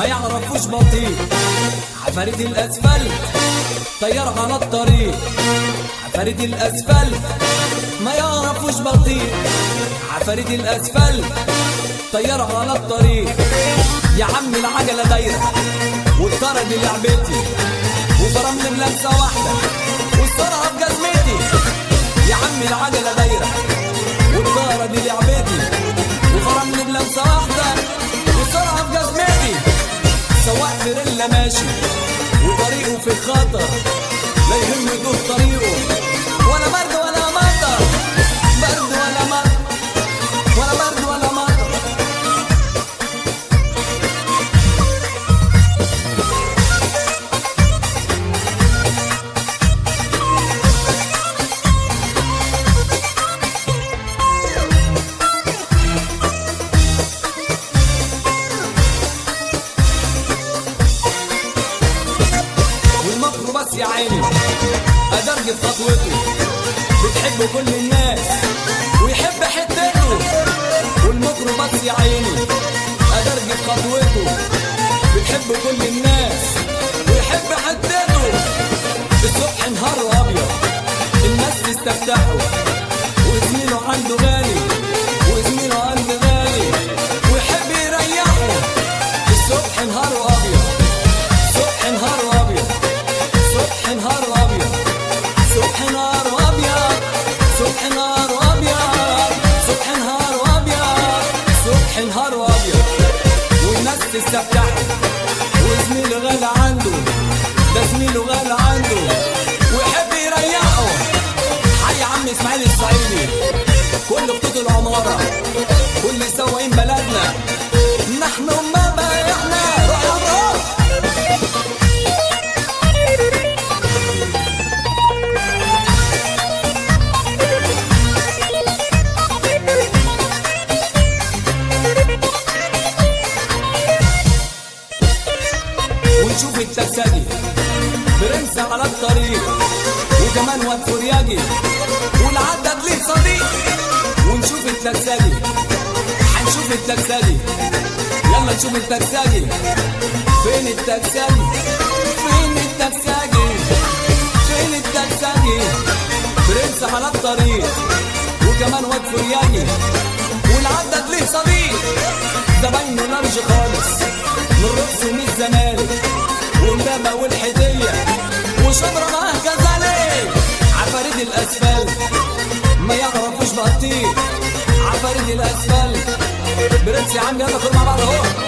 ما يعرفوش بطيء عفاريت الاسفلت طيارة على الطريق عفاريت الاسفلت ما يعرفوش بطيء عفاريت الاسفلت طيارة على الطريق يا عم العجلة دايرة والطرد دي لعبتي وفرمل بلمسة واحدة والسرعة بجزمتي يا عم العجلة دايرة والطارة دي لعبتي وفرمل بلمسة واحدة والسرعة بجزمتي سواق فريلا ماشي وطريقه في خطر لا يهم يدوه طريقه ولا برد ولا مطر برد ولا مطر ولا برد ولا مطر والمكر بس يا عيني أدرج في خطوته بتحب كل الناس ويحب حتته والمكر بس يا عيني أدرج في خطوته بتحب كل الناس ويحب حتته الصبح نهار أبيض الناس تستفتحه وزميله عنده غالي وزميله عنده غالي ويحب يريحه الصبح نهار أبيض صبح نهار ابيض صبح نهار ابيض صبح نهار ابيض صبح نهار ابيض صبح نهار ابيض صبح نهار ابيض والناس تستفتحه وزميله غالي عنده ده زميله غالي عنده ويحب يريحه حي عم اسماعيل الصعيدي كل خطوط العمارة كل سواقين بلدنا نحن ما بايعنا روح يا روح ونشوف التكسجي برنس على الطريق وكمان واد فرياجي والعدد ليه صديق ونشوف التكسجي هنشوف التكسجي يلا نشوف التكسجي فين التكسجي فين التكسجي فين التكسجي برنس على الطريق وكمان واد فرياجي والعدد ليه صديق زباينه لارج خالص من رقص ومن الزمالك ومبابة والحدية وشبرا معاه كذلك عفاريت الأسفلت ما يعرفوش بطيء عفاريت الأسفلت برنس يا عم يلا كل مع بعض اهو